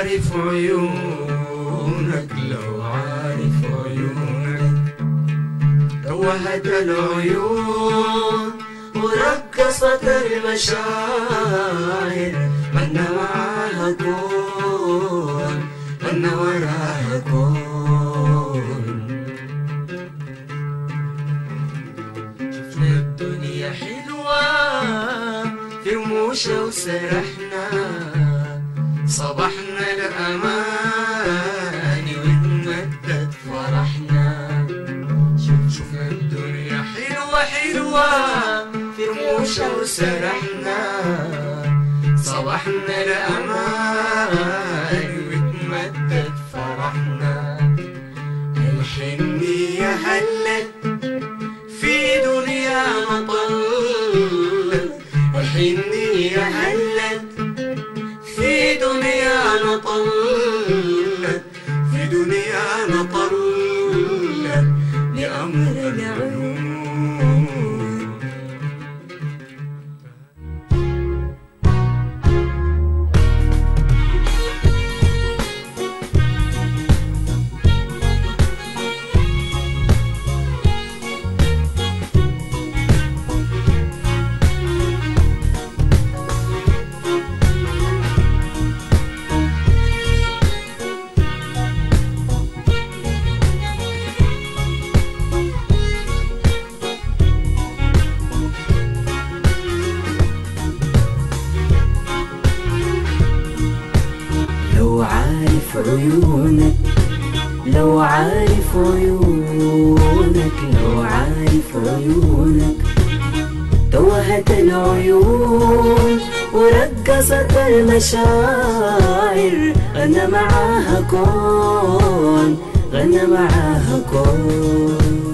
عارف عيونك لو عارف عيونك توهت العيون ورقصت المشاعر من معاها كون من وراها كون شفنا الدنيا حلوة في رموشة وسرحنا صبحنا الأمان واتمدد فرحنا شوف شفنا الدنيا حلوة حلوة في رموشة وسرحنا صبحنا الأمان واتمدد فرحنا الحنية هلت في دنيا مطلت الحنية هلت في دنيا نطلت في دنيا نطلت بأمر العيون لو عارف عيونك لو عارف عيونك لو عارف عيونك توهت العيون ورقصت المشاعر غنى معاها كون غنى معاها كون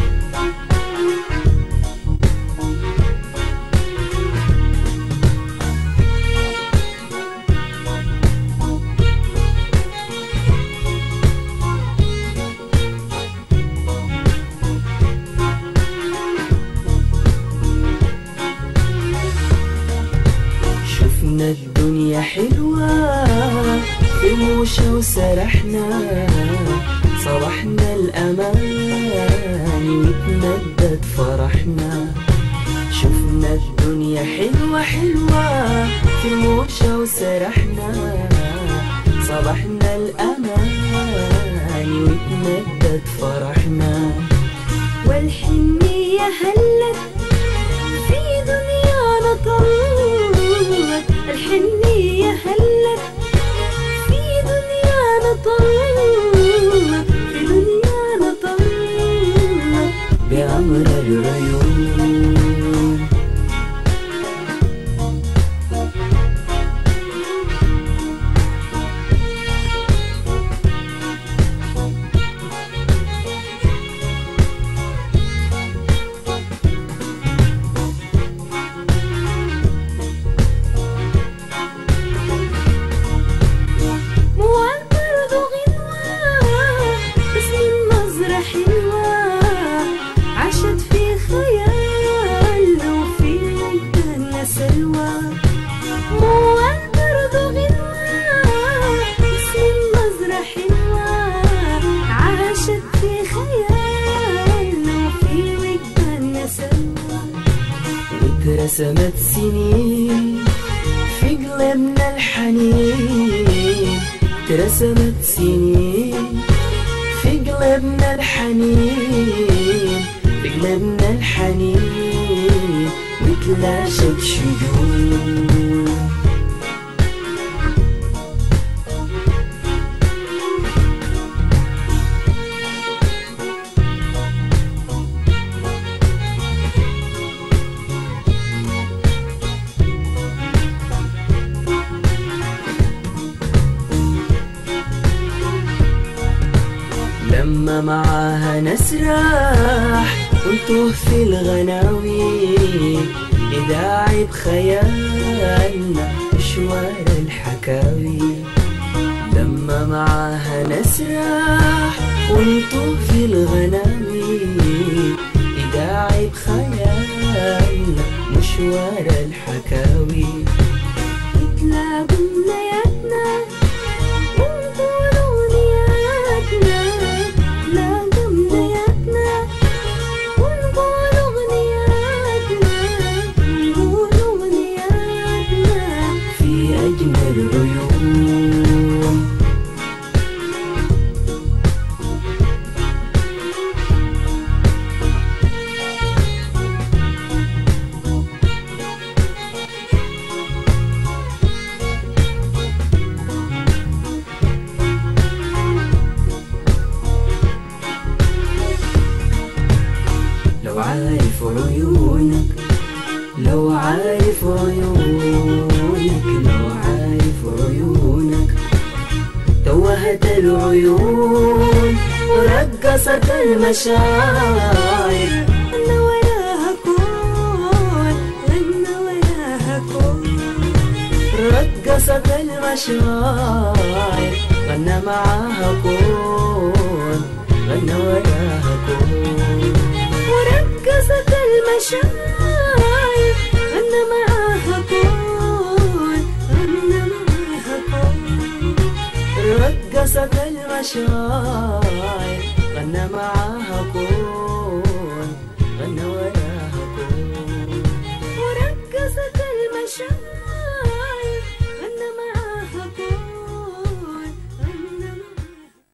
شفنا الدنيا حلوة في موشة وسرحنا صبحنا الأمان وتمدد فرحنا شفنا الدنيا حلوة حلوة في موشة وسرحنا صبحنا الأمان وتمدد فرحنا والحنية هلت في دنيانا طلت الحنية هلت في دنيانا طلت في دنيانا طلت بأمر العيون موال برضو غنوة بس من نظرة حلوة عاشت في خيال وفي مدنا سلوى موال برضو غنوة بس من نظرة حلوة عاشت في خيال وفي مدنا سلوى واترسمت سنين في قلبنا الحنين اترسمت سنين في قلبنا الحنين في قلبنا الحنين وتلاشت شجون لما معاها نسرح ونتوه في الغناوي إذاعي بخيالنا مشوار الحكاوي لما معاها نسرح ونتوه في الغناوي إذاعي بخيالنا مشوار الحكاوي نتلاقوا بنياتنا عيونك لو عارف عيونك لو عارف عيونك توهت العيون ورقصت المشاعر غنى وراها كون غنى وراها كون رقصت المشاعر غنى معاها كون غنى وراها كون ورقصت المشاعر غنى معاها كون غنى معاها كون رقصت المشاعر